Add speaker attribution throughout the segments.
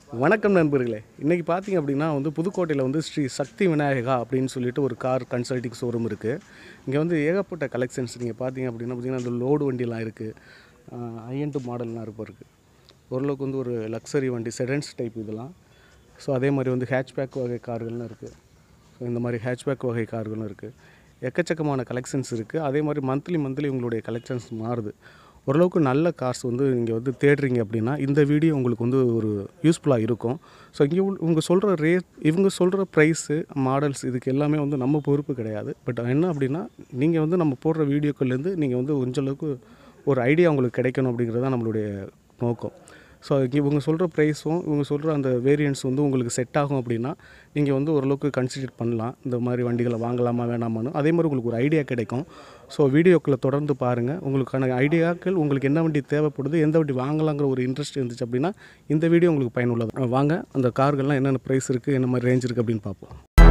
Speaker 1: வணக்கம் நண்பர்களே இன்றைக்கி பார்த்தீங்க அப்படின்னா வந்து புதுக்கோட்டையில் வந்து ஸ்ரீ சக்தி விநாயகா அப்படின்னு சொல்லிட்டு ஒரு கார் கன்சல்டிங் ஷோரூம் இருக்குது இங்கே வந்து ஏகப்பட்ட கலெக்ஷன்ஸ் நீங்கள் பார்த்தீங்க அப்படின்னா பார்த்தீங்கன்னா அந்த லோடு வண்டிலாம் இருக்குது ஐஎன்டு மாடல்லாம் இருப்போ இருக்குது ஓரளவுக்கு வந்து ஒரு லக்ஸரி வண்டி செடன்ஸ் டைப் இதெல்லாம் ஸோ அதே மாதிரி வந்து ஹேட்ச்பேக் வகை கார்கள்லாம் இருக்குது ஸோ இந்த மாதிரி ஹேட்ச்பேக் வகை கார்களும் இருக்குது எக்கச்சக்கமான கலெக்ஷன்ஸ் இருக்குது அதே மாதிரி மந்த்லி மந்த்லி உங்களுடைய கலெக்ஷன்ஸ் மாறுது ஓரளவுக்கு நல்ல கார்ஸ் வந்து நீங்கள் வந்து தேடுறீங்க அப்படின்னா இந்த வீடியோ உங்களுக்கு வந்து ஒரு யூஸ்ஃபுல்லாக இருக்கும் ஸோ இங்கே இவங்க சொல்கிற ரேட் இவங்க சொல்கிற ப்ரைஸு மாடல்ஸ் இதுக்கு எல்லாமே வந்து நம்ம பொறுப்பு கிடையாது பட் என்ன அப்படின்னா நீங்கள் வந்து நம்ம போடுற வீடியோக்கள்லேருந்து நீங்கள் வந்து கொஞ்சம் அளவுக்கு ஒரு ஐடியா உங்களுக்கு கிடைக்கணும் அப்படிங்கிறது தான் நம்மளுடைய நோக்கம் ஸோ இவங்க சொல்கிற ப்ரைஸும் இவங்க சொல்கிற அந்த வேரியன்ட்ஸ் வந்து உங்களுக்கு செட் ஆகும் அப்படின்னா நீங்கள் வந்து ஓரளவுக்கு கன்சிடர் பண்ணலாம் இந்த மாதிரி வண்டிகளை வாங்கலாமா வேணாமான்னு அதே மாதிரி உங்களுக்கு ஒரு ஐடியா கிடைக்கும் ஸோ வீடியோக்களை தொடர்ந்து பாருங்கள் உங்களுக்கான ஐடியாக்கள் உங்களுக்கு என்ன வண்டி தேவைப்படுது எந்த வண்டி வாங்கலாங்கிற ஒரு இன்ட்ரெஸ்ட் இருந்துச்சு அப்படின்னா இந்த வீடியோ உங்களுக்கு பயனுள்ளது வாங்க அந்த கார்கள்லாம் என்னென்ன ப்ரைஸ் இருக்குது என்ன மாதிரி ரேஞ்ச் இருக்குது அப்படின்னு பார்ப்போம்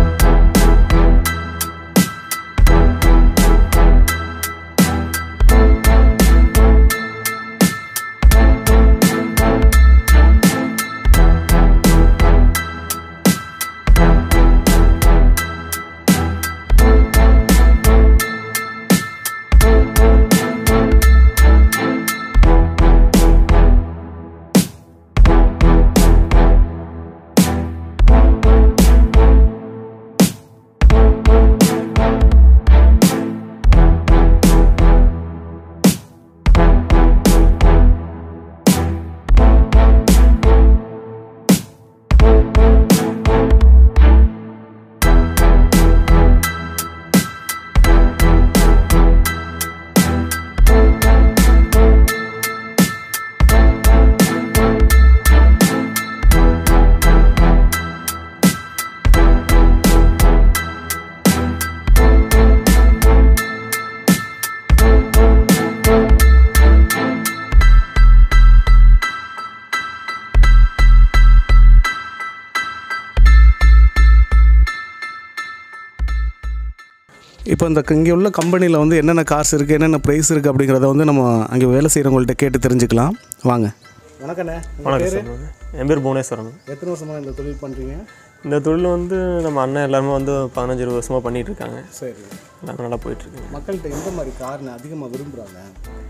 Speaker 1: இப்போ இந்த இங்கே உள்ள கம்பெனியில் வந்து என்னென்ன கார்ஸ் இருக்குது என்னென்ன ப்ரைஸ் இருக்குது அப்படிங்கிறத வந்து நம்ம அங்கே வேலை செய்கிறவங்கள்ட்ட கேட்டு தெரிஞ்சுக்கலாம் வாங்க வணக்கண்ணே
Speaker 2: வணக்கம் சார் என் பேர் புவனேஸ்வரன்
Speaker 1: எத்தனை வருஷமாக இந்த தொழில் பண்ணுறீங்க
Speaker 2: இந்த தொழில் வந்து நம்ம அண்ணன் எல்லாருமே வந்து பதினஞ்சு இருபது வருஷமாக பண்ணிட்டு இருக்காங்க
Speaker 1: சரி
Speaker 2: எல்லாமே நல்லா போயிட்டுருக்கு
Speaker 1: மக்கள்கிட்ட எந்த மாதிரி கார்னு அதிகமாக விரும்புகிறாங்க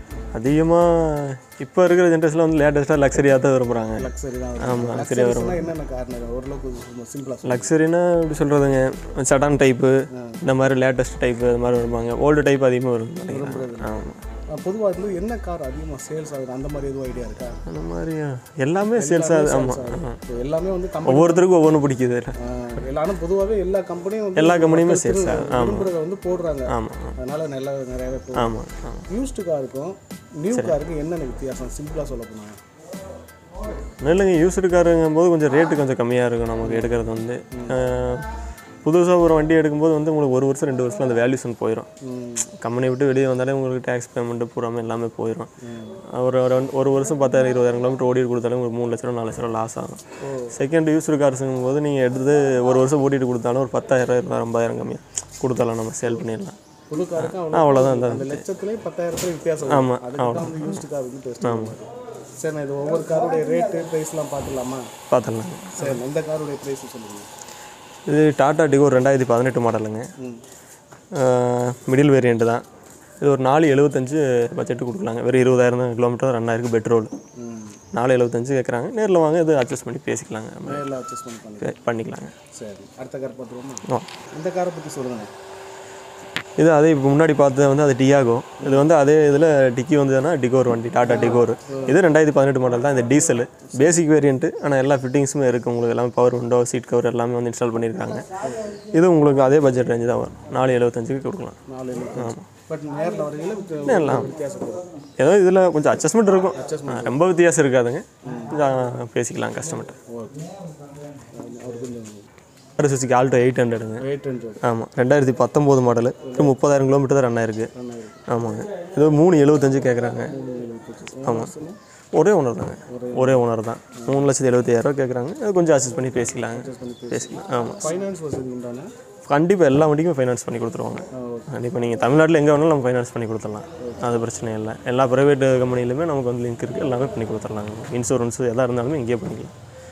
Speaker 2: அதிகமாக இப்போ இருக்கிற ஜென்ரேஷனில் வந்து லேட்டஸ்ட்டாக லக்ஸரியாக தான் விரும்புகிறாங்க
Speaker 1: லக்ஸரி தான்
Speaker 2: ஆமாம் லக்ஸரியாக வரும்
Speaker 1: என்னென்ன கார்னு ஓரளவுக்கு சிம்பிளாக
Speaker 2: லக்ஸரினா எப்படி சொல்கிறதுங்க சடான் டைப்பு இந்த மாதிரி லேட்டஸ்ட் டைப்பு இது மாதிரி விரும்புவாங்க ஓல்டு டைப் அதிகமாக வரும் நினைக்கிறேன் ஆமாம்
Speaker 1: பொதுவாக வந்து என்ன கார் அதிகமாக சேல்ஸ் ஆகுது அந்த மாதிரி எதுவும் ஐடியா இருக்கா
Speaker 2: அந்த மாதிரி எல்லாமே சேல்ஸ் ஆகுது ஆமாம்
Speaker 1: இப்போ எல்லாமே வந்து கம்பெனி
Speaker 2: ஒவ்வொருத்தருக்கும் ஒவ்வொன்று பிடிக்குது
Speaker 1: எல்லாரும் பொதுவாகவே எல்லா கம்பெனியும் வந்து
Speaker 2: எல்லா கம்பெனியுமே
Speaker 1: மக்கள்
Speaker 2: சேல்ஸ்
Speaker 1: விரும்புற-
Speaker 2: ஆகுது ஆமாம்
Speaker 1: விரும்புறத வந்து போடுறாங்க
Speaker 2: ஆமாம்
Speaker 1: அதனால நல்லா நிறையவே போகுது
Speaker 2: ஆமாம் ஆமாம்
Speaker 1: யூஸ்டு காருக்கும் நியூ காருக்கும் என்னென்ன வித்தியாசம் சிம்பிளாக சொல்ல போனால்
Speaker 2: இல்லைங்க யூஸ்டு காருங்கும் போது கொஞ்சம் ரேட்டு கொஞ்சம் கம்மியாக இருக்கும் நமக்கு எடுக்கிறது வந்து புதுசாக ஒரு வண்டி எடுக்கும்போது வந்து உங்களுக்கு ஒரு வருஷம் ரெண்டு வருஷம் அந்த வேல்யூஷன் போயிடும் கம்பெனி விட்டு வெளியே வந்தாலே உங்களுக்கு டேக்ஸ் பேமெண்ட்டு பூராமே எல்லாமே போயிடும் ஒரு ஒரு ஒரு வருஷம் பத்தாயிரம் இருபதாயிரம் கிலோமீட்டர் ஓடி கொடுத்தாலும் உங்களுக்கு மூணு லட்ச ரூபா நாலு லட்ச ரூபா லாஸ் ஆகும் செகண்ட் யூஸ்டு கார்ஸுங்கும் போது நீங்கள் எடுத்து ஒரு வருஷம் ஓட்டிட்டு கொடுத்தாலும் ஒரு பத்தாயிரம் இருபதாயிரம் ஐம்பதாயிரம் கம்மியாக கொடுத்தாலும் நம்ம சேல் பண்ணிடலாம்
Speaker 1: புது காருக்கும்
Speaker 2: ஆ, அவ்வளோதான் இந்த
Speaker 1: அந்த லட்சத்துலேயே பத்தாயிரத்துல வித்தியாசம்
Speaker 2: ஆமா,
Speaker 1: வரும். அதுக்கு தான் வந்து யூஸ்டு கார் வந்து பெஸ்ட் சரி நான் இது ஒவ்வொரு காருடைய ரேட்டு ப்ரைஸ்லாம் பார்த்துடலாமா
Speaker 2: பார்த்துடலாம்
Speaker 1: சரி இந்த காருடைய ப்ரைஸ் சொல்லுங்கள்
Speaker 2: இது டாடா டிகோ ரெண்டாயிரத்தி பதினெட்டு மாடலுங்க மிடில் வேரியண்ட்டு தான் இது ஒரு நாலு எழுபத்தஞ்சு பட்ஜெட்டு கொடுக்கலாங்க வெறும் இருபதாயிரம் தான் கிலோமீட்டர் ரெண்டாயிரம் பெட்ரோல் நாலு எழுபத்தஞ்சு கேட்குறாங்க நேரில் வாங்க இது அட்ஜஸ்ட் பண்ணி பேசிக்கலாங்க நம்ம
Speaker 1: நேரில் அட்ஜஸ்ட்மெண்ட் பண்ணி
Speaker 2: பே- பண்ணிக்கலாங்க
Speaker 1: சரி அடுத்த கார் பார்த்துருவோமா
Speaker 2: ஆ.
Speaker 1: இந்த காரை பற்றி சொல்லுங்கள்
Speaker 2: இது அதே இப்போ முன்னாடி பார்த்தது வந்து அது டியாகோ இது வந்து அதே இதில் டிக்கி வந்ததுன்னா டிகோர் வண்டி டாடா டிகோர் இது ரெண்டாயிரத்தி பதினெட்டு மாடல் தான் இந்த டீசல் பேசிக் வேரியண்ட்டு ஆனால் எல்லா ஃபிட்டிங்ஸுமே இருக்குது உங்களுக்கு எல்லாமே பவர் விண்டோ சீட் கவர் எல்லாமே வந்து இன்ஸ்டால் பண்ணியிருக்காங்க இது உங்களுக்கு அதே பட்ஜெட் ரேஞ்சு தான் வரும் நாலு எழுபத்தஞ்சுக்கு கொடுக்கலாம்
Speaker 1: நாலு எழுபத்தஞ்சு பட் நேரில் வரீங்களா வித்
Speaker 2: நேரில்
Speaker 1: வித்தியாசம் வரும்
Speaker 2: ஏதோ இதில் கொஞ்சம் அட்ஜஸ்ட்மெண்ட் இருக்கும் ஆ, ரொம்ப வித்தியாசம் இருக்காதுங்க கொஞ்சம் பேசிக்கலாம் கஸ்டமர்கிட்ட
Speaker 1: ஓகே அவர் கொஞ்சம்
Speaker 2: ஒரு சுசுக்கு ஆல்டோ எயிட் ஹண்ட்ரடுங்க
Speaker 1: எயிட் ஹண்ட்ரட்
Speaker 2: ஆமாம் ரெண்டாயிரத்தி பத்தொம்போது மாடலு இது முப்பதாயிரம் கிலோமீட்டர் தான் ரன் ஆயிருக்கு ஆமாங்க இது மூணு எழுபத்தஞ்சு கேட்குறாங்க ஆமாம் ஒரே ஓனர் தாங்க ஒரே ஓனர் தான் மூணு லட்சத்தி எழுபத்தாயிரரூவா கேட்குறாங்க அது கொஞ்சம் அட்ஜஸ்ட் பண்ணி பேசிக்கலாங்க பேசிக்கலாம் ஆமாம்
Speaker 1: ஃபைனான்ஸ் வசதி உண்டான
Speaker 2: கண்டிப்பாக எல்லா வண்டிக்கும் ஃபைனான்ஸ் பண்ணி கொடுத்துருவாங்க கண்டிப்பாக நீங்கள் தமிழ்நாட்டில் எங்கே வேணாலும் நம்ம ஃபைனான்ஸ் பண்ணி கொடுத்துடலாம் அது பிரச்சனை இல்லை எல்லா ப்ரைவேட் கம்பெனிலுமே நமக்கு வந்து லிங்க் இருக்குது எல்லாமே பண்ணி கொடுத்துடலாங்க இன்சூரன்ஸு எதாக இருந்தாலுமே இங்கேயே பண்ணிக்கலாம்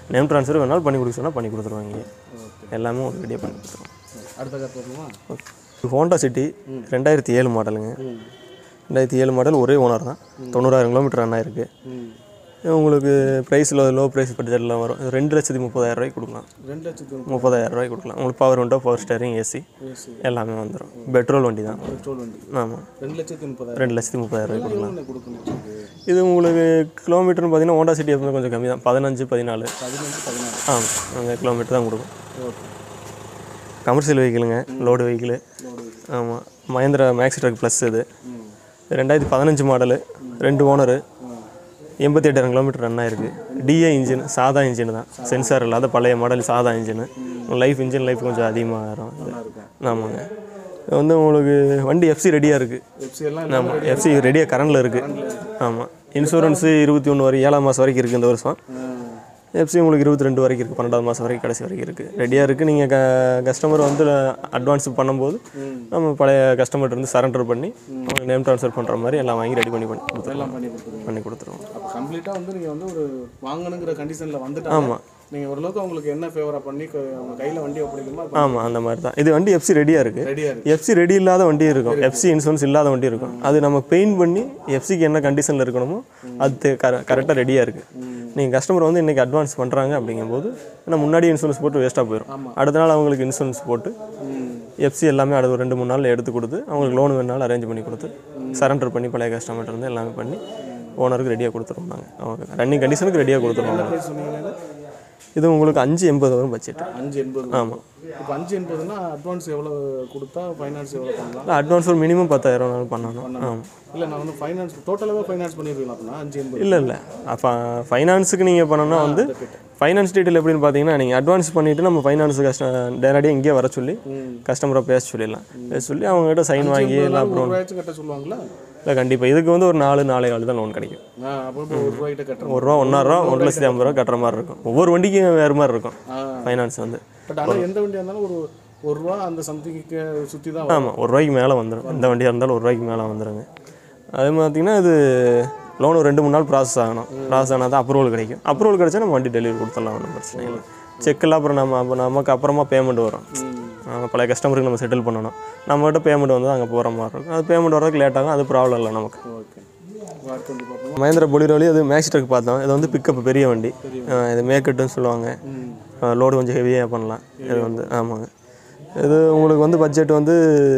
Speaker 2: நேம் ட்ரான்ஸ்ஃபர் வேணாலும் பண்ணி கொடுக்க சொன்னால் பண்ணி கொடுத்துருவாங்க எல்லாமே உங்களுக்கு ரெடியாக பண்ணி கொடுத்துருவோம்
Speaker 1: அடுத்த கார் பார்க்கணுமா
Speaker 2: ஹோண்டா சிட்டி ரெண்டாயிரத்தி ஏழு மாடலுங்க ரெண்டாயிரத்தி ஏழு மாடல் ஒரே ஓனர் தான் தொண்ணூறாயிரம் கிலோமீட்டர் ரன் ஆயிருக்கு
Speaker 1: ம்
Speaker 2: உங்களுக்கு ப்ரைஸில் லோ ப்ரைஸ் பட்ஜெட்லாம் வரும் இது ரெண்டு லட்சத்தி முப்பதாயிரம் ரூபாய்க்கு கொடுக்கலாம்
Speaker 1: ரெண்டு லட்சத்து
Speaker 2: முப்பதாயிரம் ரூபாய்க்கு கொடுக்கலாம் உங்களுக்கு power window power steering AC
Speaker 1: AC
Speaker 2: எல்லாமே வந்துடும் பெட்ரோல் வண்டி தான்
Speaker 1: பெட்ரோல் வண்டி
Speaker 2: ஆமாம்
Speaker 1: ரெண்டு லட்சத்து முப்பதாயிரம்
Speaker 2: ரெண்டு லட்சத்தி முப்பதாயிரம் ரூபாய்க்கு கொடுக்கலாம்
Speaker 1: என்ன கொடுக்கணும்
Speaker 2: இது உங்களுக்கு கிலோமீட்டர்னு பார்த்தீங்கன்னா ஹோண்டா சிட்டி எப்பவுமே கொஞ்சம் கம்மி தான் பதினஞ்சு பதினாலு
Speaker 1: பதினஞ்சு பதினாறு
Speaker 2: ஆமாம் அந்த கிலோமீட்டர் தான் கொடுக்கும்
Speaker 1: ஓகே
Speaker 2: கமர்ஷியல் வெஹிக்கிளுங்க லோடு வெஹிக்கிளு ஆமாம் மஹேந்திரா மேக்ஸ் ட்ரக் ப்ளஸ் இது
Speaker 1: ம்
Speaker 2: ரெண்டாயிரத்தி பதினஞ்சு மாடலு ரெண்டு ஓனரு எண்பத்தி எட்டாயிரம் கிலோமீட்டர் ரன் ஆயிருக்கு டிஏ இன்ஜின் சாதா இன்ஜின் தான் சென்சார் இல்லாத பழைய மாடல் சாதா இன்ஜின் லைஃப் இன்ஜின் லைஃப் கொஞ்சம் அதிகமாக வரும்
Speaker 1: நல்லா இருக்கும்
Speaker 2: ஆமாங்க இது வந்து உங்களுக்கு வண்டி எஃப்சி ரெடியாக இருக்குது
Speaker 1: எஃப்சி எல்லாம்
Speaker 2: ஆமாம் எஃப்சி ரெடியாக கரண்டில் இருக்குது ஆமாம் இன்சூரன்ஸு இருபத்தி ஒன்று வரை ஏழாம் மாதம் வரைக்கும் இருக்குது இந்த வருஷம் எஃப்சி உங்களுக்கு இருபத்தி ரெண்டு வரைக்கும் இருக்குது பன்னெண்டாவது மாதம் வரைக்கும் கடைசி வரைக்கும் இருக்குது ரெடியாக இருக்குது நீங்கள் க கஸ்டமர் வந்து அட்வான்ஸ் பண்ணும்போது நம்ம பழைய கஸ்டமர்கிட்ட இருந்து சரண்டர் பண்ணி உங்களுக்கு நேம் ட்ரான்ஸ்ஃபர் பண்ணுற மாதிரி எல்லாம் வாங்கி ரெடி பண்ணி பண்ணி கொடுத்துருவோம்
Speaker 1: எல்லாம் பண்ணி கொடுத்துருங்க
Speaker 2: பண்ணி கொடுத்துருவோம்
Speaker 1: அப்போ கம்ப்ளீட்டாக வந்து நீங்கள் வந்து ஒரு வாங்கணுங்கிற கண்டிஷனில் வந்துட்டாங்க
Speaker 2: ஆமாம்
Speaker 1: நீங்கள் ஓரளவுக்கு அவங்களுக்கு என்ன ஃபேவராக பண்ணி க- அவங்க கையில் வண்டி ஒப்படைக்குமோ அது
Speaker 2: ஆமாம் அந்த மாதிரி தான் இது வண்டி எஃப்சி ரெடியாக இருக்குது
Speaker 1: ரெடியாக இருக்கு
Speaker 2: எஃப்சி ரெடி இல்லாத வண்டி இருக்கும் எஃப்சி இன்சூரன்ஸ் இல்லாத வண்டி இருக்கும் அது நம்ம பெயிண்ட் பண்ணி எஃப்சிக்கு என்ன கண்டிஷனில் இருக்கணுமோ அது கர கரெக்டாக ரெடியாக இருக்குது நீங்கள் கஸ்டமர் வந்து இன்றைக்கி அட்வான்ஸ் பண்ணுறாங்க அப்படிங்கும்போது ஏன்னா முன்னாடி இன்சூரன்ஸ் போட்டு வேஸ்ட்டாக போயிடும் அடுத்த நாள் அவங்களுக்கு இன்சூரன்ஸ் போட்டு
Speaker 1: ம்
Speaker 2: எஃப்சி எல்லாமே அடுத்த ஒரு ரெண்டு மூணு நாள் எடுத்து கொடுத்து அவங்களுக்கு லோன் வேணாலும் அரேஞ்ச் பண்ணி கொடுத்து சரண்டர் பண்ணி பழைய கஸ்டமர்கிட்ட இருந்து எல்லாமே பண்ணி ஓனருக்கு ரெடியாக கொடுத்துருவோம் நாங்கள் அவங்க ரன்னிங் கண்டிஷனுக்கு ரெடியாக கொடுத்துருவோம் நாங்க.
Speaker 1: ப்ரைஸ் சொன்னீங்கன்னா
Speaker 2: இது உங்களுக்கு அஞ்சு எண்பது வரும் பட்ஜெட்
Speaker 1: அஞ்சு எண்பது
Speaker 2: ஆமாம்
Speaker 1: இப்போ அஞ்சு எண்பதுன்னா அட்வான்ஸ் எவ்வளோ கொடுத்தா ஃபைனான்ஸ் எவ்வளோ பண்ணலாம்
Speaker 2: அட்வான்ஸ் ஒரு மினிமம் பத்தாயிரம் நாள் பண்ணணும் ஆமாம்
Speaker 1: இல்லை நான் வந்து ஃபைனான்ஸ் டோட்டலாகவே ஃபைனான்ஸ் பண்ணிடுவீங்களா அப்படின்னா அஞ்சு எண்பது
Speaker 2: இல்லை இல்லை அப்போ ஃபைனான்ஸுக்கு நீங்கள் பண்ணணும்னா வந்து ஃபைனான்ஸ் டீட்டெயில் எப்படின்னு பார்த்தீங்கன்னா நீங்கள் அட்வான்ஸ் பண்ணிவிட்டு நம்ம ஃபைனான்ஸ் கஷ்ட நேரடியாக இங்கேயே வர சொல்லி கஸ்டமரை பேச சொல்லிடலாம் பேச சொல்லி அவங்ககிட்ட சைன் வாங்கி எல்லாம்
Speaker 1: ஒரு
Speaker 2: அப்புறம்
Speaker 1: ரூபாய்ச்சும் கட்ட சொல்லுவாங்களா
Speaker 2: இல்லை கண்டிப்பாக இதுக்கு வந்து ஒரு நாலு நாலே கால் தான் லோன் கிடைக்கும்
Speaker 1: ஆ அப்போ இப்போ ஒரு ரூபாய்கிட்ட கட்டுறோம்
Speaker 2: ஒரு ரூபா ஒன்றரை ரூபா ஒன்று லட்சத்தி ஐம்பது ரூபா கட்டுற மாதிரி இருக்கும் ஒவ்வொரு வண்டிக்கும் வேறு மாதிரி இருக்கும்
Speaker 1: ஆ
Speaker 2: ஃபைனான்ஸ் வந்து
Speaker 1: பட் ஆனால் எந்த வண்டியாக இருந்தாலும் ஒரு ஒரு ரூபா அந்த சம்திங்க்கு சுற்றி தான் வரும்.
Speaker 2: ஆமாம் ஒரு ரூபாய்க்கு மேலே வந்துடும் எந்த வண்டியாக இருந்தாலும் ஒரு ரூபாய்க்கு மேலே வந்துடுங்க அது பார்த்தீங்கன்னா இது லோன் ஒரு ரெண்டு மூணு நாள் ப்ராசஸ் ஆகணும் ப்ராசஸ் ஆனால் தான் அப்ரூவல் கிடைக்கும் அப்ரூவல் கிடைச்சா நம்ம வண்டி டெலிவரி கொடுத்துடலாம் ஒன்றும் பிரச்சனை இல்லை செக்கில் அப்புறம் நம்ம அப்போ நமக்கு அப்புறமா பேமெண்ட் வரும் நம்ம பழைய கஸ்டமருக்கு நம்ம செட்டில் பண்ணணும் நம்மகிட்ட பேமெண்ட் வந்து அங்கே போகிற மாதிரி இருக்கும் அது பேமெண்ட் வரதுக்கு லேட் ஆகும் அது ப்ராப்ளம் இல்லை நமக்கு
Speaker 1: ஓகே அடுத்து வந்து பார்ப்போம்
Speaker 2: மஹேந்திரா பொலிரோலி அது மேக்ஸ் ட்ரக் பார்த்தோம் இது வந்து பிக்கப் பெரிய வண்டி அஹ் இது மேக்கட்டுன்னு சொல்லுவாங்க லோடு கொஞ்சம் ஹெவியாக பண்ணலாம் இது வந்து ஆமாங்க இது உங்களுக்கு வந்து பட்ஜெட் வந்து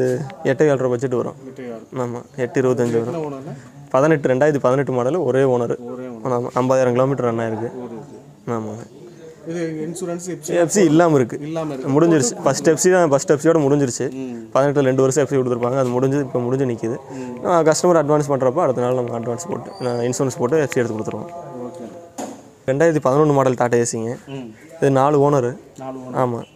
Speaker 2: எட்டு ஏழரை பட்ஜெட் வரும் ஆமாம் எட்டு இருபத்தஞ்சு வரும்
Speaker 1: என்ன ஓனர்னா
Speaker 2: பதினெட்டு ரெண்டாயிரத்தி பதினெட்டு மாடல் ஒரே ஓனர்
Speaker 1: ஒரே
Speaker 2: ஆமாம் ஐம்பதாயிரம் கிலோமீட்டர் ரன் ஆயிருக்கு
Speaker 1: ஒரு இது
Speaker 2: ஆமாங்க
Speaker 1: இது இன்சூரன்ஸ் எப்சி
Speaker 2: எஃப்சி இல்லாமல் இருக்குது
Speaker 1: இல்லாமல் இருக்கு
Speaker 2: முடிஞ்சிருச்சு ஃபஸ்ட் எஃப்சி தான் ஃபஸ்ட் எஃப்சியோட முடிஞ்சிருச்சு பதினெட்டு ரெண்டு வருஷம் எஃப்சி கொடுத்துருப்பாங்க அது முடிஞ்சு இப்போ முடிஞ்சு நிற்கிது கஸ்டமர் அட்வான்ஸ் பண்ணுறப்போ அடுத்த நாள் நம்ம அட்வான்ஸ் போட்டு இன்சூரன்ஸ் போட்டு எஃப்சி எடுத்து கொடுத்துருவோம்
Speaker 1: ஓகே
Speaker 2: ரெண்டாயிரத்தி பதினொன்று மாடல் டாடா ஏசிங்க
Speaker 1: ம்
Speaker 2: இது நாலு ஓனரு
Speaker 1: நாலு ஓனர்
Speaker 2: ஆமாம்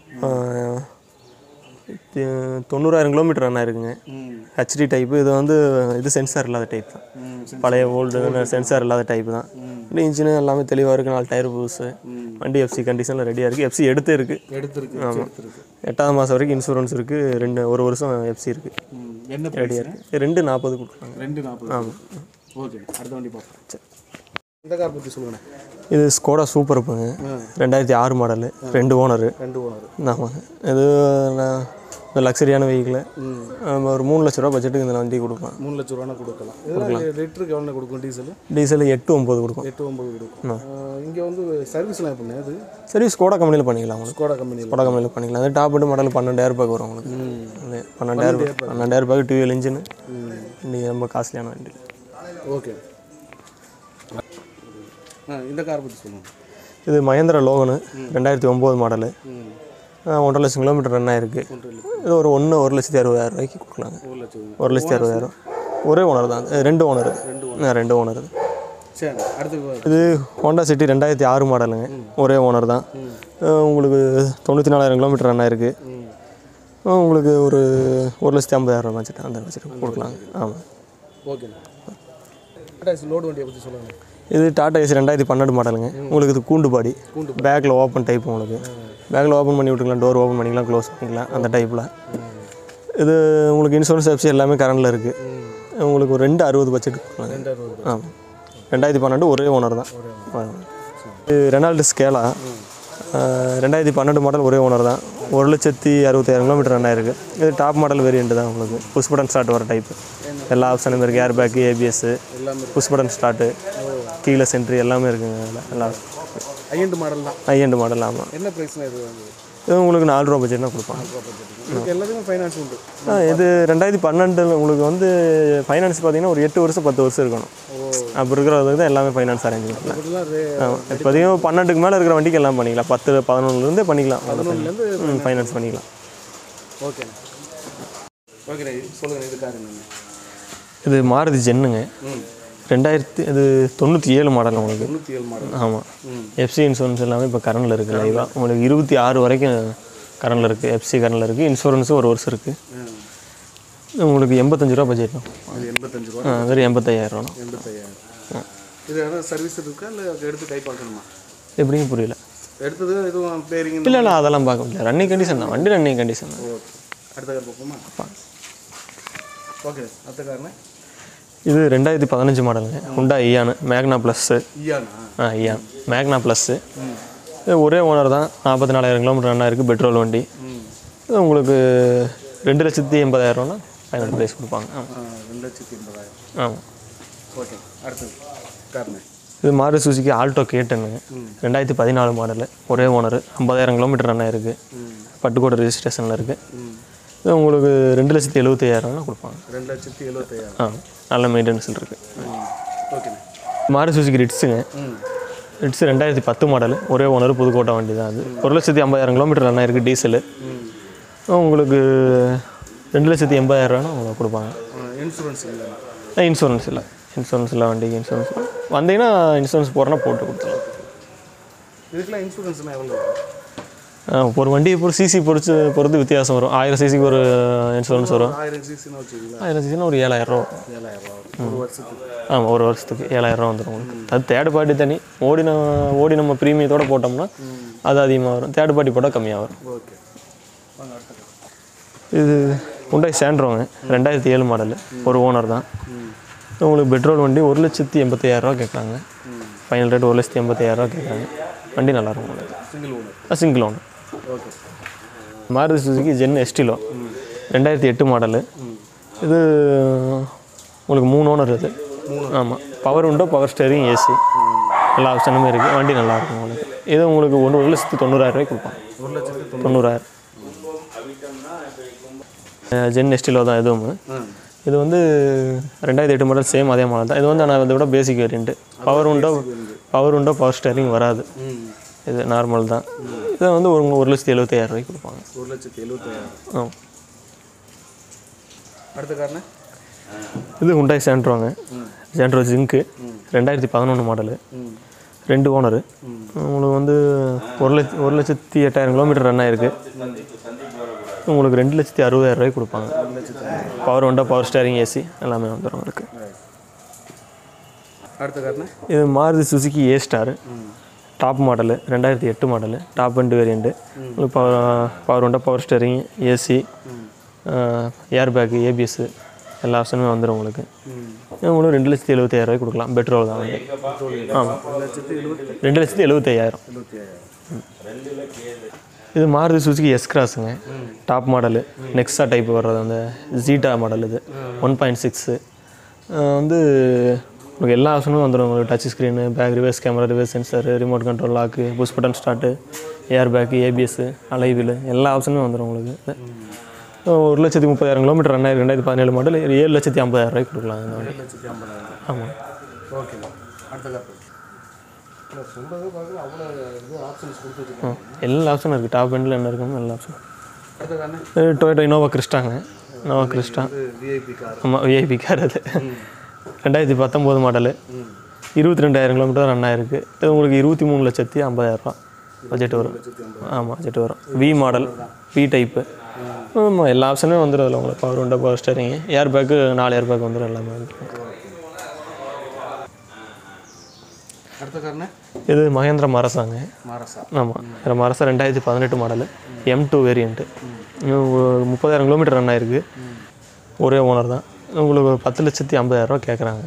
Speaker 2: தொண்ணூறாயிரம் கிலோமீட்டர் ரன் ஆயிருக்குங்க
Speaker 1: ம்
Speaker 2: ஹெச்டி டைப்பு இது வந்து இது சென்சார் இல்லாத டைப் தான்
Speaker 1: ம் சரி
Speaker 2: பழைய ஓல்டு சென்சார் இல்லாத டைப் தான் வண்டி இன்ஜினு எல்லாமே தெளிவாக இருக்குது நாலு டயர் புதுசு
Speaker 1: ம்
Speaker 2: வண்டி எஃப்சி கண்டிஷனில் ரெடியாக இருக்குது எஃப்சி எடுத்தே இருக்குது
Speaker 1: எடுத்துருக்கு எடுத்துருக்கு
Speaker 2: எட்டாவது மாதம் வரைக்கும் இன்சூரன்ஸ் இருக்குது ரெண்டு ஒரு வருஷம் எஃப்சி இருக்குது
Speaker 1: ம் என்ன ப்ரைஸ்
Speaker 2: இருக்குது ரெண்டு நாற்பது கொடுக்குறாங்க
Speaker 1: ரெண்டு நாற்பது
Speaker 2: ஆமாம்
Speaker 1: ஓகே அடுத்த வண்டி பார்ப்போம் இந்த கார் பற்றி சொல்லுங்கண்ணே
Speaker 2: இது ஸ்கோடா சூப்பர் இருப்புங்க ரெண்டாயிரத்தி ஆறு மாடலு ரெண்டு ஓனரு
Speaker 1: ரெண்டு ஓனர்
Speaker 2: ஆமாங்க இது லக்ஸரியான வெஹிக்கிள் ஒரு மூணு லட்ச ரூபா பட்ஜெட்டுக்கு இந்த வண்டி கொடுக்கலாம்
Speaker 1: மூணு லட்ச ரூபானா கொடுக்கலாம் இதெல்லாம் லிட்டருக்கு எவ்வளோ கொடுக்கும் டீசல்
Speaker 2: டீசல் எட்டு ஒம்பது கொடுக்கும்
Speaker 1: எட்டு ஒம்பது கொடுக்கும் இங்கே வந்து சர்வீஸ்லாம் எப்படி அது
Speaker 2: சரி ஸ்கோடா கம்பெனியில் பண்ணிக்கலாம் உங்களுக்கு
Speaker 1: ஸ்கோடா கம்பெனியில்
Speaker 2: ஸ்கோடா கம்பெனியில் பண்ணிக்கலாம் அது டாப் அண்ட் மாடல் பன்னெண்டாயிரம் ரூபாய்க்கு வரும் உங்களுக்கு இல்லை, பன்னெண்டாயிரம் ரூபாய் பன்னெண்டாயிரம் ரூபாய்க்கு டியூஎல் இன்ஜின் வண்டி ரொம்ப காஸ்ட்லியான வண்டி
Speaker 1: ஓகே ஆ இந்த கார் பற்றி சொல்லுங்கள்
Speaker 2: இது மகேந்திரா லோகனு ரெண்டாயிரத்தி ஒம்பது மாடலு
Speaker 1: ம்
Speaker 2: ஒன்றரை லட்சம் கிலோமீட்டர் ரன் ஆயிருக்கு இது ஒரு ஒன்று ஒரு லட்சத்தி அறுபதாயிரம் ரூபாய்க்கு கொடுக்கலாங்க
Speaker 1: ஒரு லட்சம்
Speaker 2: ஒரு லட்சத்தி அறுபதாயிரம் ஒரே ஓனர் தான் இது ரெண்டு ஓனர் ரெண்டு ஓனர்
Speaker 1: சரி அடுத்து வா.
Speaker 2: இது ஹோண்டா சிட்டி ரெண்டாயிரத்தி ஆறு மாடலுங்க ஒரே ஓனர் தான் அஹ் உங்களுக்கு தொண்ணூற்றி நாலாயிரம் கிலோமீட்டர் ரன் ஆயிருக்கு
Speaker 1: ம்
Speaker 2: அஹ் உங்களுக்கு ஒரு ஒரு லட்சத்தி ஐம்பதாயிரம் பட்ஜெட் அந்த பட்ஜெட் கொடுக்கலாங்க ஆமாம்
Speaker 1: ஓகே டாடா லோடு வண்டியை பற்றி சொல்லுங்கள்
Speaker 2: இது டாடா ஏசி ரெண்டாயிரத்தி பன்னெண்டு மாடலுங்க உங்களுக்கு இது கூண்டு பாடி பேக்கில் ஓப்பன் டைப் உங்களுக்கு பேக்கில் ஓப்பன் பண்ணி விட்டுக்கலாம் டோர் ஓப்பன் பண்ணிக்கலாம் க்ளோஸ் பண்ணிக்கலாம் அந்த டைப்பில் இது உங்களுக்கு இன்சூரன்ஸ் எஃப்சி எல்லாமே கரண்டில் இருக்குது உங்களுக்கு ஒரு ரெண்டு அறுபது பட்ஜெட் கொடுக்கலாங்க
Speaker 1: ரெண்டு அறுபது
Speaker 2: ஆமாம் ரெண்டாயிரத்தி பன்னெண்டு ஒரே ஓனர் தான் ஆமாம். இது ரெனால்டு ஸ்கேலா அஹ் ரெண்டாயிரத்தி பன்னெண்டு மாடல் ஒரே ஓனர் தான் ஒரு லட்சத்தி அறுபத்தாயிரம் கிலோமீட்டர் ரன் ஆயிருக்கு இது டாப் மாடல் வேரியண்ட் தான் உங்களுக்கு புஷ் பட்டன் ஸ்டார்ட் வர டைப் எல்லா ஆப்ஷனும் இருக்குது ஏர் பேக்கு ஏபிஎஸ்ஸு
Speaker 1: எல்லாமே
Speaker 2: புஷ் பட்டன் ஸ்டார்ட்டு கீழே சென்ட்ரி எல்லாமே இருக்குங்க அதில் எல்லா
Speaker 1: ஐயண்டு மாடல் தான்
Speaker 2: ஹையண்ட் மாடல் ஆமாம்
Speaker 1: என்ன ப்ரைஸ்னா இது வந்து
Speaker 2: இது உங்களுக்கு நாலு ரூபா பட்ஜெட்னா கொடுப்பாங்க
Speaker 1: இதுக்கு எல்லாத்துக்கும் ஃபைனான்ஸ் உண்டு
Speaker 2: ஆ, இது ரெண்டாயிரத்தி பன்னெண்டில் உங்களுக்கு வந்து ஃபைனான்ஸ் பார்த்தீங்கன்னா ஒரு எட்டு வருஷம் பத்து வருஷம் இருக்கணும் அப்போ இருக்கிறதுக்கு தான் எல்லாமே ஃபைனான்ஸ் அரேஞ்ச் பண்ணலாம்
Speaker 1: இதெல்லாம் ரே
Speaker 2: இப்போதையும் பன்னெண்டுக்கு மேலே இருக்கிற வண்டிக்கு எல்லாம் பண்ணிக்கலாம் பத்து பதினொன்றுலேருந்தே பண்ணிக்கலாம்
Speaker 1: பதினொன்றுலேருந்து
Speaker 2: ம் ஃபைனான்ஸ் பண்ணிக்கலாம்
Speaker 1: ஓகேண்ணே ஓகேண்ணே சொல்லுங்கள் இதுக்காக என்னண்ணே
Speaker 2: இது மாருதி ஜென்னுங்க
Speaker 1: ம்
Speaker 2: ரெண்டாயிரத்தி இது தொண்ணூற்றி ஏழு மாடல் உங்களுக்கு
Speaker 1: தொண்ணூற்றி ஏழு மாடல்
Speaker 2: ஆமாம்
Speaker 1: ம்
Speaker 2: எஃப்சி இன்சூரன்ஸ் எல்லாமே இப்போ கரண்டில் இருக்குது லைவாக உங்களுக்கு இருபத்தி ஆறு வரைக்கும் கரண்டில் இருக்குது எஃப்சி கரண்டில் இருக்குது இன்சூரன்ஸும் ஒரு வருஷம் இருக்குது
Speaker 1: ஆ.
Speaker 2: உங்களுக்கு எண்பத்தஞ்சு ரூபா பட்ஜெட்
Speaker 1: அது எண்பத்தஞ்சு ரூபா
Speaker 2: ஆ வெறும் எண்பத்தையாயிரம் ரூபா
Speaker 1: எண்பத்தையாயிரம் இது எதாவது சர்வீஸ் இருக்கா இல்லை எடுத்து கை பார்க்கணுமா
Speaker 2: எப்படியும் புரியல
Speaker 1: எடுத்தது எதுவும் பேரிங்
Speaker 2: இல்லை இல்லை அதெல்லாம் பார்க்க முடியல ரன்னிங் கண்டிஷன் தான் வண்டி ரன்னிங் கண்டிஷன் தான்
Speaker 1: ஓகே அடுத்த கார் பார்ப்போமா ஓகே அடுத்த காரணம்
Speaker 2: இது ரெண்டாயிரத்தி பதினஞ்சு மாடலுங்க ஹுண்டா இயானு மேக்னா ப்ளஸ்ஸு
Speaker 1: ஈயானா
Speaker 2: ஆ இயான் மேக்னா ப்ளஸ்ஸு இது ஒரே ஓனர் தான் நாற்பத்தி நாலாயிரம் கிலோமீட்டர் ரன் இருக்குது பெட்ரோல் வண்டி
Speaker 1: ம்
Speaker 2: இது உங்களுக்கு ரெண்டு லட்சத்தி எண்பதாயிரம்னா ஃபைனல் ப்ரைஸ் கொடுப்பாங்க ஆமாம்
Speaker 1: ஆ, ரெண்டு லட்சத்தி எண்பதாயிரம்
Speaker 2: ஆமாம்
Speaker 1: ஓகே அடுத்தது காரணம்
Speaker 2: இது மாரு சுசுக்கி ஆல்டோ கேட்டுங்க ரெண்டாயிரத்தி பதினாலு மாடலு ஒரே ஓனர் ஐம்பதாயிரம் கிலோமீட்டர் ரன் ஆயிருக்கு
Speaker 1: ம்
Speaker 2: பட்டுக்கோட்டை ரெஜிஸ்ட்ரேஷனில் இருக்குது
Speaker 1: ம்
Speaker 2: இது உங்களுக்கு ரெண்டு லட்சத்தி எழுபத்தையாயிரம்னா கொடுப்பாங்க
Speaker 1: ரெண்டு லட்சத்தி எழுபத்தையாயிரம்
Speaker 2: ஆ நல்ல மெயின்டெனன்ஸில் இருக்குது
Speaker 1: ம் ஓகேண்ணே
Speaker 2: மாரு சுசுக்கி ரிட்ஸுங்க
Speaker 1: ம்
Speaker 2: ரிட்ஸ் ரெண்டாயிரத்தி பத்து மாடல் ஒரே ஓனர் புதுக்கோட்டை வண்டி தான் அது ஒரு லட்சத்தி ஐம்பதாயிரம் கிலோமீட்டர் ரன் ஆயிருக்கு டீசலு
Speaker 1: ம்
Speaker 2: உங்களுக்கு ரெண்டு லட்சத்தி எண்பதாயிரம் ரூபானா உங்களுக்கு கொடுப்பாங்க
Speaker 1: இன்சூரன்ஸ் இல்லைண்ணா
Speaker 2: இன்சூரன்ஸ் இல்லை இன்சூரன்ஸ் இல்லை வண்டிக்கு இன்சூரன்ஸ் வந்தீங்கன்னா இன்சூரன்ஸ் போகிறனா போட்டு கொடுத்துடலாம்
Speaker 1: இதுக்கெல்லாம் இன்சூரன்ஸ்னால் எவ்வளோ வரும்
Speaker 2: ஆ, ஒரு வண்டியை பொறுத்து சிசி பொறுத்து பொறுத்து வித்தியாசம் வரும் ஆயிரம் சிசிக்கு ஒரு இன்சூரன்ஸ் வரும்
Speaker 1: ஆயிரம் சிசின்னு வச்சுக்கலாம்
Speaker 2: ஆயிரம் சிசினா ஒரு ஏழாயிரம் ரூபா
Speaker 1: ஏழாயிரம் ரூபா வரும் ஒரு வருஷத்துக்கு
Speaker 2: ஆமாம் ஒரு வருஷத்துக்கு ஏழாயிரம் ரூபா வந்துடும் உங்களுக்கு அது தேர்ட் பார்ட்டி தனி ஓடி நம்ம ஓடி நம்ம ப்ரீமியத்தோட போட்டோம்னா அது அதிகமாக வரும் தேர்ட் பார்ட்டி போட்டால் கம்மியாக வரும்
Speaker 1: ஓகே வாங்க அடுத்த கார்
Speaker 2: இது உண்டாய் சாண்ட்ரோங்க ரெண்டாயிரத்தி ஏழு மாடலு ஒரு ஓனர் தான்
Speaker 1: ம்
Speaker 2: உங்களுக்கு பெட்ரோல் வண்டி ஒரு லட்சத்தி எண்பத்தையாயிரரூவா கேட்குறாங்க
Speaker 1: ம்
Speaker 2: ஃபைனல் ரேட் ஒரு லட்சத்தி எண்பத்தையாயிரரூவா கேட்குறாங்க வண்டி நல்லாயிருக்கும் உங்களுக்கு
Speaker 1: single owner
Speaker 2: single owner
Speaker 1: okay
Speaker 2: Maruti Suzuki Zen Estilo ரெண்டாயிரத்தி எட்டு மாடலு இது உங்களுக்கு மூணு ஓனர் இது ஆமாம் power window power steering AC எல்லா ஆப்ஷனுமே இருக்குது வண்டி நல்லாயிருக்கும் உங்களுக்கு இது உங்களுக்கு ஒன்று ஒரு லட்சத்தி தொண்ணூறாயிரம் ரூபாய்க்கு கொடுப்பாங்க
Speaker 1: ஒரு லட்சத்தி தொண்ணூறு
Speaker 2: தொண்ணூறாயிரம் ஜென் எஸ்டிலோ தான் இதுவும்
Speaker 1: ம்
Speaker 2: இது வந்து ரெண்டாயிரத்தி எட்டு மாடல் சேம் அதே மாடல் தான் இது வந்து ஆனால் இதை விட basic variant power window power window power steering வராது
Speaker 1: ம்
Speaker 2: இது நார்மல் தான் இதை வந்து ஒரு ஒரு லட்சத்தி எழுபத்தாயிரம் ரூபாய்க்கு கொடுப்பாங்க
Speaker 1: ஒரு லட்சத்தி எழுபத்தாயிரம்
Speaker 2: ஆ
Speaker 1: அடுத்த காரணம்
Speaker 2: இது ஹுண்டாய் சாண்ட்ரோங்க சாண்ட்ரோ ஜிங்க்கு ரெண்டாயிரத்தி பதினொன்று மாடலு
Speaker 1: ம்
Speaker 2: ரெண்டு ஓனரு உங்களுக்கு வந்து ஒரு லட்ச ஒரு லட்சத்தி எட்டாயிரம் கிலோமீட்டர் ரன் ஆயிருக்கு உங்களுக்கு ரெண்டு லட்சத்தி அறுபதாயிரம் ரூபாய்க்கு கொடுப்பாங்க
Speaker 1: ரெண்டு லட்சத்தி
Speaker 2: power window power steering AC எல்லாமே வந்துடும் உங்களுக்கு
Speaker 1: அடுத்த காரணம்
Speaker 2: இது Maruti Suzuki A Star top model ரெண்டாயிரத்தி எட்டு மாடலு டாப் அண்ட் வேரியண்ட்டு உங்களுக்கு power power window power steering AC airbag ABS எல்லா ஆப்ஷனுமே வந்துடும் உங்களுக்கு
Speaker 1: ம்
Speaker 2: உங்களுக்கு ரெண்டு லட்சத்தி எழுபத்தாயிரம் ரூபாய்க்கு கொடுக்கலாம் பெட்ரோல் தான் வந்து ஆமாம்
Speaker 1: ரெண்டு லட்சத்தி எழுபத்தி
Speaker 2: ரெண்டு லட்சத்தி எழுபத்தையாயிரம்
Speaker 1: எழுபத்தி ஐயாயிரம்
Speaker 2: இது மாருதி சுசுகி எஸ் கிராஸுங்க டாப் மாடலு நெக்ஸா டைப் வர்றது அந்த ஜீட்டா மாடல் இது ஒன் பாயிண்ட் சிக்ஸு வந்து உங்களுக்கு எல்லா ஆப்ஷனுமே வந்துடும் உங்களுக்கு touch screen back reverse camera reverse sensor remote control lock push button start airbag ABS alloy wheel எல்லா ஆப்ஷனுமே வந்துடும் உங்களுக்கு ஒரு லட்சத்தி முப்பதாயிரம் கிலோமீட்டர் ரெண்டாயிரம் ரெண்டாயிரத்தி பதினேழு மாடல் ஏழு லட்சத்தி ஐம்பதாயிரம் ரூபாய்க்கு கொடுக்கலாம் இந்த வண்டி
Speaker 1: ரெண்டு லட்சத்தி ஐம்பதாயிரம்
Speaker 2: ஆமாம்
Speaker 1: ஓகே அடுத்த கார் இல்லை சொல்கிறது பார்க்க அவ்வளோ இது ஆப்ஷன்ஸ் கொடுத்து வச்சுருக்காங்க
Speaker 2: எல்லா ஆப்ஷனும் இருக்குது டாப் எண்டில் என்ன இருக்குமோ எல்லா ஆப்ஷனும்
Speaker 1: அடுத்த காரணம்
Speaker 2: டொயோட்டோ இனோவா கிறிஸ்டாங்க இனோவா கிறிஸ்டா
Speaker 1: இது விஐபி கார்
Speaker 2: ஆமாம் விஐபி கார் அது ரெண்டாயிரத்தி பத்தொம்போது மாடலு
Speaker 1: ம்
Speaker 2: இருபத்தி ரெண்டாயிரம் கிலோமீட்டர் ரன் ஆயிருக்கு இது உங்களுக்கு இருபத்தி மூணு லட்சத்தி ஐம்பதாயிரரூபா பட்ஜெட் வரும்
Speaker 1: லட்சத்தி ஐம்பது
Speaker 2: ஆமாம் பட்ஜெட் வரும் வி மாடல் வி டைப்பு ஆமாம் எல்லா ஆப்ஷனுமே வந்துடும் அதில் உங்களுக்கு power window power steering air bag நாலு ஏர் பேக் வந்துடும் எல்லாமே வந்துடும்
Speaker 1: அடுத்த காரணம்
Speaker 2: இது மகேந்திர மரசாங்க
Speaker 1: மாரசா
Speaker 2: ஆமாம் இந்த மரசா ரெண்டாயிரத்தி பதினெட்டு மாடலு எம் டூ வேரியண்ட்டு முப்பதாயிரம் கிலோமீட்டர் ரன் ஆயிருக்கு ஒரே ஓனர் தான் உங்களுக்கு பத்து லட்சத்தி ஐம்பதாயிரரூவா கேட்குறாங்க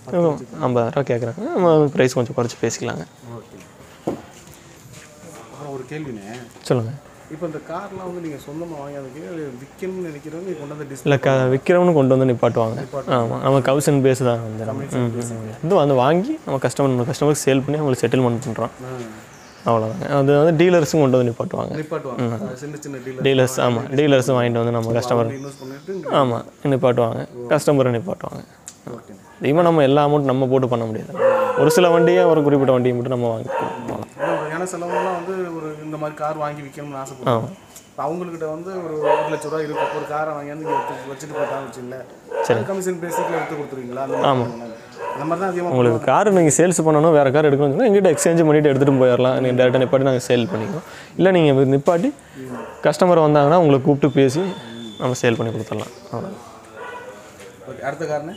Speaker 2: ஐம்பதாயிரரூவா கேட்குறாங்க நம்ம ப்ரைஸ் கொஞ்சம் குறைச்சி பேசிக்கலாங்க
Speaker 1: ஓகே அப்புறம் ஒரு ஒரு கேள்விண்ணே
Speaker 2: சொல்லுங்கள்
Speaker 1: இப்போ இந்த கார்லாம் வந்து நீங்கள் சொந்தமாக வாங்கி அதுக்கு விற்கணும்னு நினைக்கிறவங்க கொண்டு வந்து டிஸ்பிளே
Speaker 2: இல்லை க விற்கிறவனு கொண்டு வந்து நிப்பாட்டுவாங்க ஆமாம் நம்ம கமிஷன் பேஸ் தான் வந்து இது வந்து வாங்கி நம்ம கஸ்டமர் நம்ம கஸ்டமருக்கு சேல் பண்ணி அவங்களுக்கு செட்டில்மெண்ட் பண்ணுறோம் அவ்வளோதாங்க அது வந்து டீலர்ஸும் கொண்டு வந்து நிப்பாட்டுவாங்க
Speaker 1: நிப்பாட்டுவாங்க அது சின்ன சின்ன டீலர்
Speaker 2: டீலர்ஸ் ஆமாம் டீலர்ஸும் வாங்கிட்டு வந்து நம்ம கஸ்டமர்
Speaker 1: இன்வெஸ்ட் பண்ணிட்டு
Speaker 2: ஆமாம் நிப்பாட்டுவாங்க கஸ்டமரை நிப்பாட்டுவாங்க
Speaker 1: ஓகே
Speaker 2: அதிகமாக நம்ம எல்லா அமௌண்ட் நம்ம போட்டு பண்ண முடியாது ஒரு சில வண்டியை ஒரு குறிப்பிட்ட வண்டியை மட்டும் நம்ம வாங்கிக்கலாம்
Speaker 1: ஏன்னா சிலவங்கலாம் வந்து ஒரு இந்த மாதிரி கார் வாங்கி விற்கணும்னு ஆசைப்படுவாங்க இப்போ அவங்கக்கிட்ட வந்து ஒரு ஒரு லட்ச ரூபா இருக்கும் ஒரு காரை வாங்கி வந்து இங்கே எடுத்து வச்சுட்டு போட்டாங்க வச்சுங்களேன் சரி கமிஷன் பேசிக்கில் எடுத்து கொடுத்துருவீங்களா அந்த மாதிரி அந்த மாதிரி தான் அதிகமாக
Speaker 2: உங்களுக்கு கார் நீங்கள் சேல்ஸ் பண்ணணும் வேறு கார் எடுக்கணும்னு சொன்னால் எங்கிட்ட எக்ஸ்சேஞ்ச் பண்ணிட்டு எடுத்துகிட்டு போயிடலாம் நீங்கள் டேரெக்டாக நிப்பாட்டி நாங்கள் சேல் பண்ணிக்கோம் இல்லை நீங்கள் நிப்பாட்டி கஸ்டமர் வந்தாங்கன்னா உங்களை கூப்பிட்டு பேசி நம்ம சேல் பண்ணி கொடுத்துடலாம் அவ்வளோ
Speaker 1: ஓகே அடுத்த காரணம்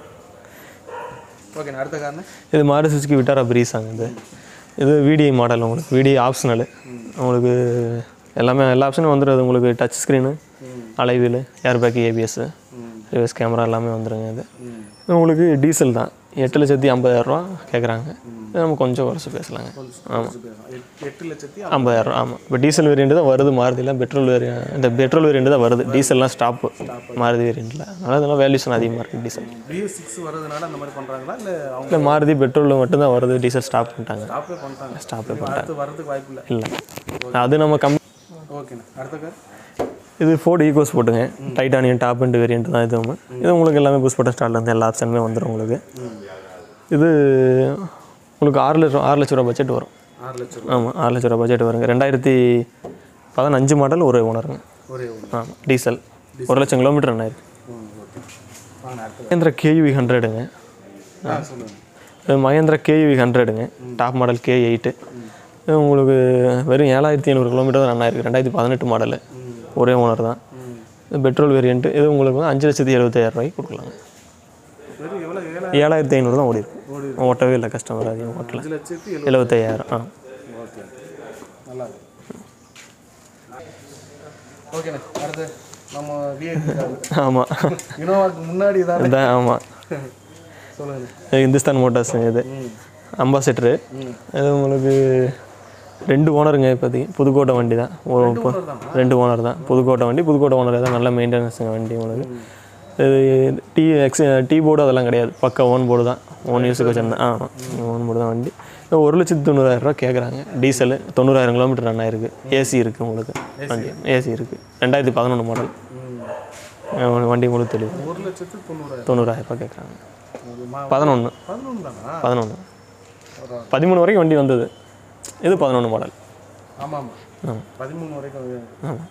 Speaker 1: ஓகேண்ணா அடுத்த காரணம்
Speaker 2: இது மாடு சுசுக்கி விட்டாரா பிரீஸாங்க இது இது விடிஐ மாடல் உங்களுக்கு விடிஐ ஆப்ஷனல் உங்களுக்கு எல்லாமே எல்லா ஆப்ஷனும் வந்துடுது உங்களுக்கு touch screen alloy wheel airbag ABS reverse camera எல்லாமே வந்துடுங்க இது இது உங்களுக்கு டீசல் தான் எட்டு லட்சத்தி ஐம்பதாயிரரூவா கேட்குறாங்க இது நம்ம கொஞ்சம் குறைச்சி பேசலாங்க ஆமாம்
Speaker 1: எட்டு லட்சத்தி
Speaker 2: ஐம்பதாயிரம் ஆமாம் இப்போ டீசல் வேரியண்ட் தான் வருது மாருதியில் பெட்ரோல் வேரியண்ட் இந்த பெட்ரோல் வேரியண்ட் தான் வருது டீசல்லாம் ஸ்டாப்பு மாருதி வேரியண்ட்டில் அதனால் இதெல்லாம் வேல்யூஷன் அதிகமாக இருக்குது டீசல்
Speaker 1: பிஎஸ் சிக்ஸ் வர்றதுனால அந்த மாதிரி பண்ணுறாங்களா இல்லை அவங்க
Speaker 2: இல்லை மாருதி பெட்ரோலில் மட்டும்தான் வருது டீசல் ஸ்டாப் பண்ணிட்டாங்க
Speaker 1: ஸ்டாப்பே பண்ணிட்டாங்க
Speaker 2: ஸ்டாப்பே
Speaker 1: அடுத்து வர்றதுக்கு வாய்ப்பு இல்லை
Speaker 2: இல்லை அது நம்ம கம்
Speaker 1: ஓகேண்ணா அடுத்த கார்
Speaker 2: இது ஃபோர்டு ஈகோஸ் போட்டுங்க டைட்டானியம் டாப் அண்ட் வேரியண்ட் தான் இதுவும் இது உங்களுக்கு எல்லாமே புஷ் பட்டன் ஸ்டார்ட்லேருந்து எல்லா ஆப்ஷனுமே வந்துடும் உங்களுக்கு இது உங்களுக்கு ஆறு லட்சம் ஆறு லட்ச ரூபா பட்ஜெட் வரும்
Speaker 1: ஆறு லட்சம்
Speaker 2: ஆமாம் ஆறு லட்ச ரூபா பட்ஜெட் வருங்க ரெண்டாயிரத்தி பதினஞ்சு மாடல் ஒரே ஓனருங்க
Speaker 1: ஒரே ஒன்று
Speaker 2: ஆமாம் டீசல் ஒரு லட்சம் கிலோமீட்டர் ரன் ஆயிருக்கு
Speaker 1: ம் ஓகே வாங்க அடுத்த
Speaker 2: மகேந்திரா கேயூவி ஹண்ட்ரடுங்க
Speaker 1: ஆ சொல்லுங்கள்
Speaker 2: இது மகேந்திரா கேயூவி ஹண்ட்ரடுங்க டாப் மாடல் கே எயிட்டு இது உங்களுக்கு வெறும் ஏழாயிரத்தி ஐநூறு கிலோமீட்டர் தான் ரன் ஆயிருக்கு ரெண்டாயிரத்தி பதினெட்டு மாடலு ஒரே ஓனர் தான் இது பெட்ரோல் வேரியண்ட்டு இது உங்களுக்கு வந்து அஞ்சு லட்சத்தி எழுபத்தாயிரம் ரூபாய்க்கு கொடுக்கலாங்க
Speaker 1: வெறும் எவ்வளோ ஏழு
Speaker 2: ஏழாயிரத்தி ஐநூறு தான் ஓடி இருக்கு ஓட்டவே இல்லை கஸ்டமர் அதிகம் ஓட்டல
Speaker 1: அஞ்சு லட்சத்தி எழுபது
Speaker 2: எழுபத்தையாயிரம் ஆ
Speaker 1: ஓகே நல்லா இருக்கு ஓகேண்ணே அடுத்து நம்ம விஐபி
Speaker 2: ஆமாம்
Speaker 1: இனோவாக்கு முன்னாடி தான்
Speaker 2: இதான் ஆமாம்
Speaker 1: சொல்லுங்கள்
Speaker 2: இந்துஸ்தான் மோட்டார்ஸ் இது அம்பாசிடரு இது உங்களுக்கு ரெண்டு ஓனருங்க இப்போதைக்கு புதுக்கோட்டை வண்டி தான் ஒரு இப்போ ரெண்டு ஓனர் தான் புதுக்கோட்டை வண்டி புதுக்கோட்டை ஓனர் தான் நல்ல மெயின்டெனன்ஸுங்க வண்டி உங்களுக்கு இது டீ எக்ஸ் டீ போர்டு அதெல்லாம் கிடையாது பக்கா ஓன் போர்டு தான் ஓன் யூஸுக்கு வச்சிருந்தேன் ஆமாம் ஓன் போர்டு தான் வண்டி இது ஒரு லட்சத்தி தொண்ணூறாயிரம் ரூபா கேட்குறாங்க டீசல் தொண்ணூறாயிரம் கிலோமீட்டர் ரன் ஆயிருக்கு ஏசி இருக்குது உங்களுக்கு வண்டி ஏசி இருக்குது ரெண்டாயிரத்தி பதினொன்று மாடல் வண்டி உங்களுக்கு தெரியும்
Speaker 1: ஒரு லட்சத்து தொண்ணூறாயிரம்
Speaker 2: தொண்ணூறாயிரம் ரூபாய் கேட்குறாங்க
Speaker 1: அது மா
Speaker 2: பதினொன்று
Speaker 1: பதினொன்று தானா
Speaker 2: பதினொன்று பதிமூணு வரைக்கும் வண்டி வந்தது இது பதினொன்று மாடல்
Speaker 1: ஆமாம் ஆமாம்
Speaker 2: ஆமாம்
Speaker 1: பதிமூணு வரைக்கும்
Speaker 2: ஆமாம்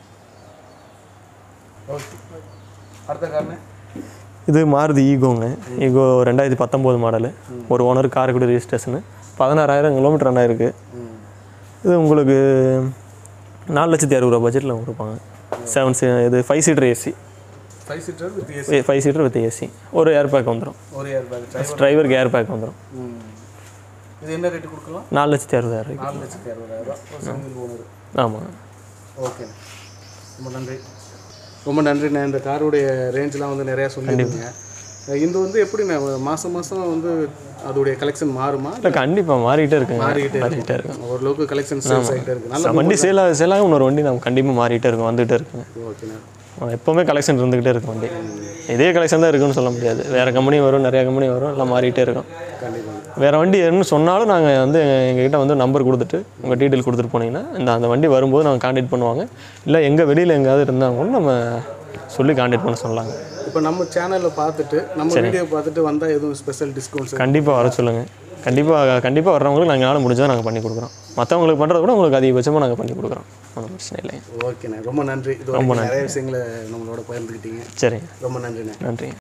Speaker 1: ஓகே அடுத்த காரணம்
Speaker 2: இது மாருதி ஈகோங்க ஈகோ ரெண்டாயிரத்தி பத்தொம்போது மாடலு ஒரு ஓனர் காரைக்குடி ரெஜிஸ்ட்ரேஷனு பதினாறாயிரம் கிலோமீட்டர் ரன் ஆயிருக்கு இது உங்களுக்கு நாலு லட்சத்தி அறுபது ரூபா பட்ஜெட்டில் கொடுப்பாங்க செவன் சி இது five seater AC
Speaker 1: five seater with AC
Speaker 2: five seater with AC ஒரு ஏர் பேக் வந்துடும்
Speaker 1: ஒரு ஏர் பேக் டிரைவர்
Speaker 2: டிரைவருக்கு ஏர் பேக் வந்துடும்
Speaker 1: இது என்ன ரேட்டு கொடுக்கலாம்
Speaker 2: நாலு லட்சத்தி அறுபதாயிரம் ரூபாய்க்கு
Speaker 1: நாலு லட்சத்தி அறுபதாயிரம் ரூபா ஒரு சிங்கிள் ஓனர்
Speaker 2: ஆமாம்
Speaker 1: ஓகே ரொம்ப நன்றி ரொம்ப நன்றிண்ணே இந்த காருடைய ரேஞ்செலாம் வந்து நிறையா சொல்லியிருந்தீங்க இது வந்து எப்படி மாதம் மாதம் வந்து அதோடைய கலெக்ஷன் மாறுமா
Speaker 2: இல்லை கண்டிப்பாக மாறிக்கிட்டே இருக்குங்க
Speaker 1: மாறிக்கிட்டே
Speaker 2: மாறிக்கிட்டே இருக்கும்
Speaker 1: ஓரளவுக்கு கலெக்ஷன் சேல்ஸ் ஆகிட்டே இருக்கு நல்ல
Speaker 2: வண்டி சேல் ஆக சேல் ஆக இன்னொரு வண்டி நம்ம கண்டிப்பாக மாறிட்டே இருக்கும் வந்துகிட்டே இருக்குங்க
Speaker 1: ஓகேண்ணே
Speaker 2: எப்போவுமே கலெக்ஷன் இருந்துக்கிட்டே இருக்கும் வண்டி இதே கலெக்ஷன் தான் இருக்குன்னு சொல்ல முடியாது வேறு கம்பெனி வரும் நிறைய கம்பெனி வரும் எல்லாம் மாறிட்டே இருக்கும்
Speaker 1: கண்டிப்பாக
Speaker 2: வேறு வண்டி என்ன சொன்னாலும் நாங்கள் வந்து எங்ககிட்ட வந்து நம்பர் கொடுத்துட்டு உங்கள் டீட்டெயில் கொடுத்துட்டு போனீங்கன்னா இந்த அந்த வண்டி வரும்போது நாங்கள் காண்டாக்ட் பண்ணுவாங்க இல்லை எங்கே வெளியில் எங்கேயாவது இருந்தாங்க கூட நம்ம சொல்லி காண்டாக்ட் பண்ண சொல்லலாங்க
Speaker 1: இப்போ நம்ம சேனலில் பார்த்துட்டு நம்ம வீடியோ பார்த்துட்டு வந்தால் எதுவும் ஸ்பெஷல் டிஸ்கவுண்ட்ஸ்
Speaker 2: கண்டிப்பாக வர சொல்லுங்கள் கண்டிப்பாக கண்டிப்பாக வர்றவங்களுக்கு நாங்கள் நாள் முடிஞ்சதை நாங்கள் பண்ணி கொடுக்குறோம் மற்றவங்களுக்கு பண்ணுறத கூட உங்களுக்கு அதிகபட்சமாக நாங்கள் பண்ணி கொடுக்குறோம் ஒன்றும் பிரச்சனை இல்லைங்க
Speaker 1: ஓகேண்ணே ரொம்ப நன்றி இது வரைக்கும் நிறைய விஷயங்களை நம்மளோட பகிர்ந்துக்கிட்டீங்க
Speaker 2: சரிங்க
Speaker 1: ரொம்ப நன்றிண்ணே
Speaker 2: நன்றி